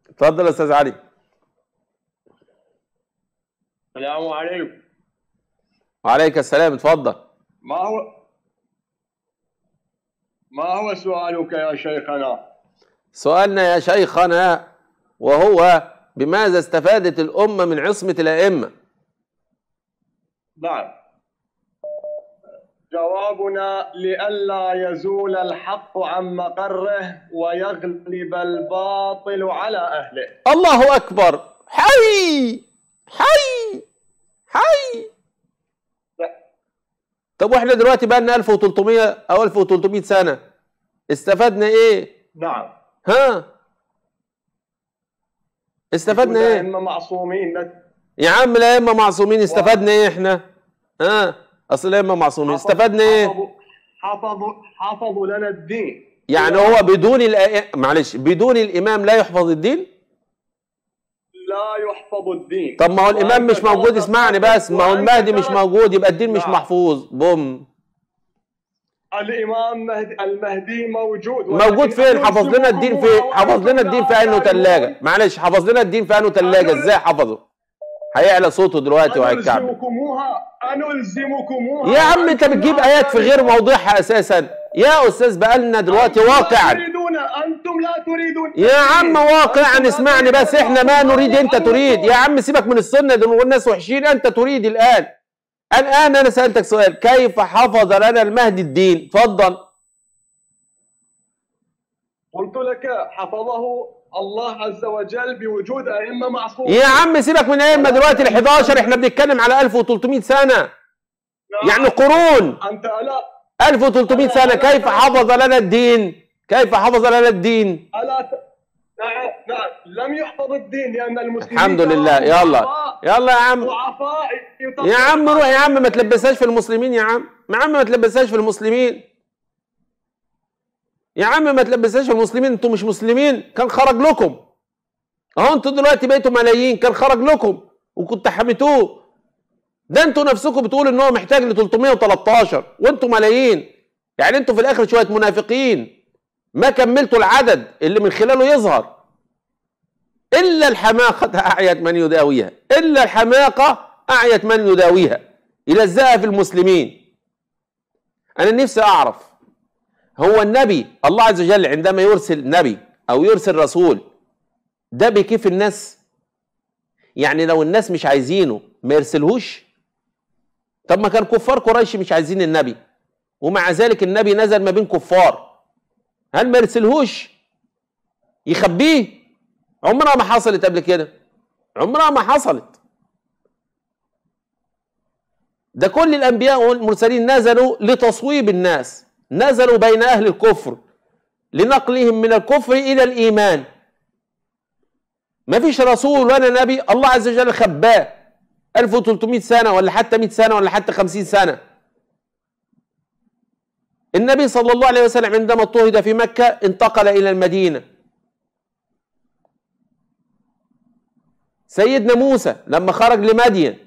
اتفضل يا استاذ علي السلام عليكم وعليك السلام اتفضل ما هو ما هو سؤالك يا شيخنا سؤالنا يا شيخنا وهو بماذا استفادت الأمة من عصمة الأئمة نعم جوابنا لئلا يزول الحق عن مقره ويغلب الباطل على أهله الله أكبر حي حي حي طب واحنا دلوقتي بقى لنا 1300 او 1300 سنه استفدنا ايه نعم ها استفدنا ايه الأئمة معصومين يا عم الائمه معصومين استفدنا ايه احنا ها اصل الائمه معصومين استفدنا ايه حفظوا حفظوا حفظوا لنا الدين يعني هو بدون الأئمة معلش بدون الامام لا يحفظ الدين لا يحفظ الدين طب ما هو الامام مش موجود اسمعني بس ما هو المهدي مش موجود يبقى الدين مش نعم. محفوظ بوم الامام مهدي المهدي موجود موجود ولكن فين حفظ لنا الدين في أنلزمكموها حفظ لنا الدين في انه وأنتم لا ثلاجه تعلمون. معلش حفظ لنا الدين في انه ثلاجه ازاي حفظه هيعلى صوته دلوقتي وهيتكعب أنلزمكموها أنلزمكموها يا عم انت وأنتم بتجيب لا ايات في غير تعلمون. موضوعها اساسا يا استاذ بقالنا دلوقتي أنتم لا واقعا تريدون أنتم لا تريدون يا عم واقعا أنتم لا اسمعني بس تريدون احنا ما الله نريد انت تريد يعلمكم. يا عم سيبك من السنه دول والناس وحشين انت تريد الان الان انا سالتك سؤال كيف حفظ لنا المهدي الدين اتفضل قلت لك حفظه الله عز وجل بوجود أئمة معصومين يا عم سيبك من ايام دلوقتي ال 11 احنا بنتكلم على 1300 سنه يعني قرون أنت ألا 1300 سنه كيف حفظ لنا الدين كيف حفظ لنا الدين ألا ت... نعم نعم لم يحفظ الدين لأن المسلمين الحمد لله كانوا يلا ضعفاء- يلا يا عم ضعفاء يا عم روح يا عم ما تلبسهاش في المسلمين يا عم يا عم ما تلبسهاش في المسلمين يا عم ما تلبسهاش في المسلمين انتوا مش مسلمين كان خرج لكم اهو انتوا دلوقتي بقيتوا ملايين كان خرج لكم وكنت حميتوه ده انتوا نفسكم بتقولوا ان هو محتاج ل 313 وانتوا ملايين يعني انتوا في الاخر شويه منافقين ما كملتوا العدد اللي من خلاله يظهر الا الحماقه اعيت من يداويها الا الحماقه اعيت من يداويها يلزقها في المسلمين انا نفسي اعرف هو النبي الله عز وجل عندما يرسل نبي او يرسل رسول ده بكيف الناس يعني لو الناس مش عايزينه ما يرسلهوش طب ما كان كفار قريش مش عايزين النبي ومع ذلك النبي نزل ما بين كفار هل ما يرسلهوش يخبيه عمرها ما حصلت قبل كده عمرها ما حصلت ده كل الانبياء والمرسلين نزلوا لتصويب الناس نزلوا بين اهل الكفر لنقلهم من الكفر الى الايمان ما فيش رسول ولا نبي الله عز وجل خباه 1300 سنه ولا حتى 100 سنه ولا حتى 50 سنه النبي صلى الله عليه وسلم عندما اضطهد في مكه انتقل الى المدينه سيدنا موسى لما خرج لمدين